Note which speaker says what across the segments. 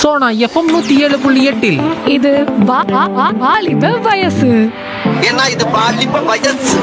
Speaker 1: Sona FM நூத்தி ஏழு புள்ளி எட்டில்
Speaker 2: இது வா- வா- வா- வாலிப வயசு
Speaker 3: ஏன்னா இது பாலிப்ப வயசு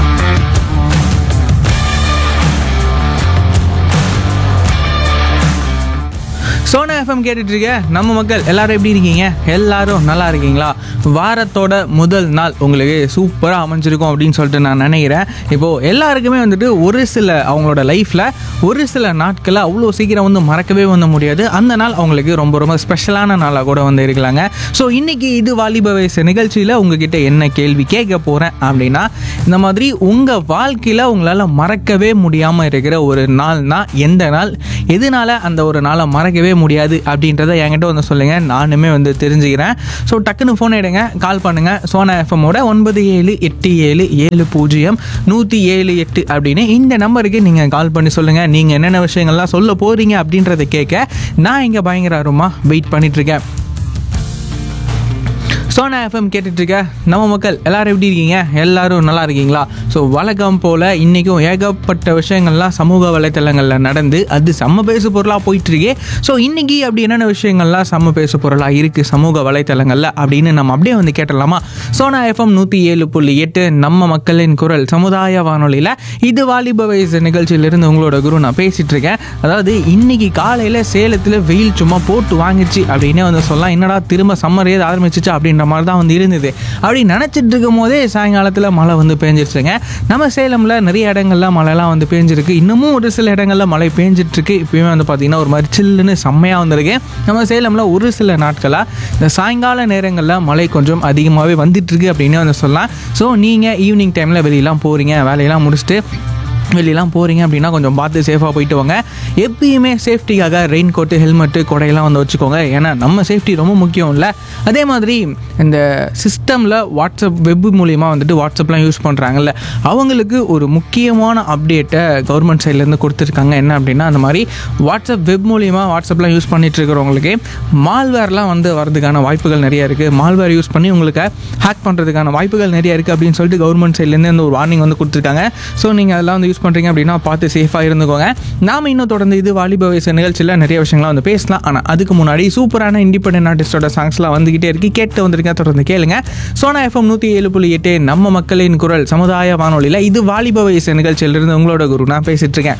Speaker 4: சோனா எஃப்எம் கேட்டுட்டு இருக்க நம்ம மக்கள் எல்லாரும் எப்படி இருக்கீங்க எல்லாரும் நல்லா இருக்கீங்களா வாரத்தோட முதல் நாள் உங்களுக்கு சூப்பராக அமைஞ்சிருக்கும் அப்படின்னு சொல்லிட்டு நான் நினைக்கிறேன் இப்போது எல்லாருக்குமே வந்துட்டு ஒரு சில அவங்களோட லைஃப்பில் ஒரு சில நாட்களை அவ்வளோ சீக்கிரம் வந்து மறக்கவே வந்து முடியாது அந்த நாள் அவங்களுக்கு ரொம்ப ரொம்ப ஸ்பெஷலான நாளாக கூட வந்து இருக்கலாங்க ஸோ இன்னைக்கு இது வாலிப வயசு நிகழ்ச்சியில் உங்ககிட்ட என்ன கேள்வி கேட்க போகிறேன் அப்படின்னா இந்த மாதிரி உங்கள் வாழ்க்கையில் உங்களால் மறக்கவே முடியாமல் இருக்கிற ஒரு நாள்னா எந்த நாள் எதனால அந்த ஒரு நாளை மறக்கவே முடியாது அப்படின்றத என்கிட்ட வந்து சொல்லுங்கள் நானுமே வந்து தெரிஞ்சுக்கிறேன் ஸோ டக்குன்னு ஃபோன் எடுங்க கால் பண்ணுங்கள் சோனா எஃப்எம்மோட ஒன்பது ஏழு எட்டு ஏழு ஏழு பூஜ்ஜியம் நூற்றி ஏழு எட்டு அப்படின்னு இந்த நம்பருக்கு நீங்கள் கால் பண்ணி சொல்லுங்கள் நீங்கள் என்னென்ன விஷயங்கள்லாம் சொல்ல போகிறீங்க அப்படின்றத கேட்க நான் இங்கே பயங்கர ஆர்வமாக வெயிட் பண்ணிகிட்ருக்கேன் சோனா எஃப்எம் கேட்டுட்ருக்க நம்ம மக்கள் எல்லாரும் எப்படி இருக்கீங்க எல்லாரும் நல்லா இருக்கீங்களா ஸோ வழக்கம் போல் இன்றைக்கும் ஏகப்பட்ட விஷயங்கள்லாம் சமூக வலைத்தளங்களில் நடந்து அது செம்ம பேசு பொருளாக போயிட்டுருக்கே ஸோ இன்றைக்கி அப்படி என்னென்ன விஷயங்கள்லாம் செம்ம பேசு பொருளாக இருக்குது சமூக வலைத்தளங்களில் அப்படின்னு நம்ம அப்படியே வந்து கேட்டலாமா சோனா எஃப்எம் நூற்றி ஏழு புள்ளி எட்டு நம்ம மக்களின் குரல் சமுதாய வானொலியில் இது வாலிப வயசு நிகழ்ச்சியிலிருந்து உங்களோட குரு நான் பேசிகிட்டு இருக்கேன் அதாவது இன்னைக்கு காலையில் சேலத்தில் வெயில் சும்மா போட்டு வாங்கிச்சு அப்படின்னே வந்து சொல்லலாம் என்னடா திரும்ப சம்மர் ஏது ஆரம்பிச்சிச்சு அப்படின்ற மாதிரி தான் வந்து இருந்தது அப்படி நினச்சிட்டு இருக்கும் போதே சாயங்காலத்தில் மழை வந்து பேஞ்சிருச்சுங்க நம்ம சேலமில் நிறைய இடங்கள்ல மழைலாம் வந்து பேஞ்சிருக்கு இன்னமும் ஒரு சில இடங்கள்ல மழை பேஞ்சிட்டு இருக்கு இப்பயுமே வந்து பார்த்திங்கன்னா ஒரு மாதிரி சில்லுன்னு செம்மையாக வந்திருக்கு நம்ம சேலமில் ஒரு சில நாட்களாக இந்த சாயங்கால நேரங்களில் மழை கொஞ்சம் அதிகமாகவே வந்துட்டு இருக்கு அப்படின்னு வந்து சொல்லலாம் ஸோ நீங்கள் ஈவினிங் டைமில் வெளியெல்லாம் போகிறீங்க வேலையெல்லாம் முடிச்சுட்டு வெளியெல்லாம் போகிறீங்க அப்படின்னா கொஞ்சம் பார்த்து சேஃபாக போயிட்டு வாங்க எப்பயுமே சேஃப்டிக்காக ரெயின் கோட்டு ஹெல்மெட்டு கொடையெல்லாம் வந்து வச்சுக்கோங்க ஏன்னா நம்ம சேஃப்டி ரொம்ப முக்கியம் இல்லை அதே மாதிரி இந்த சிஸ்டமில் வாட்ஸ்அப் வெப் மூலிமா வந்துட்டு வாட்ஸ்அப்லாம் யூஸ் பண்ணுறாங்கல்ல அவங்களுக்கு ஒரு முக்கியமான அப்டேட்டை கவர்மெண்ட் சைட்லேருந்து கொடுத்துருக்காங்க என்ன அப்படின்னா அந்த மாதிரி வாட்ஸ்அப் வெப் மூலிமா வாட்ஸ்அப்லாம் யூஸ் பண்ணிட்டு இருக்கிறவங்களுக்கு மால்வேர்லாம் வந்து வரதுக்கான வாய்ப்புகள் நிறைய இருக்குது மால்வேர் யூஸ் பண்ணி உங்களுக்கு ஹேக் பண்ணுறதுக்கான வாய்ப்புகள் நிறைய இருக்குது அப்படின்னு சொல்லிட்டு கவர்மெண்ட் சைட்லேருந்து அந்த ஒரு வார்னிங் வந்து கொடுத்துருக்காங்க ஸோ நீங்கள் அதெல்லாம் வந்து யூஸ் பண்ணுறீங்க அப்படின்னா பார்த்து சேஃபாக இருந்துக்கோங்க நாம இன்னும் தொடர்ந்து இது வாலிப வயசு நிகழ்ச்சியில் நிறைய விஷயங்கள்லாம் வந்து பேசலாம் ஆனால் அதுக்கு முன்னாடி சூப்பரான இண்டிபெண்டன்ட் ஆர்டிஸ்டோட சாங்ஸ்லாம் வந்துகிட்டே இருக்கு கேட்டு வந்திருக்கேன் தொடர்ந்து கேளுங்க சோனா எஃப்எம் நூற்றி ஏழு புள்ளி எட்டு நம்ம மக்களின் குரல் சமுதாய வானொலியில் இது வாலிப வயசு நிகழ்ச்சியிலிருந்து உங்களோட குரு நான் பேசிட்டு இருக்கேன்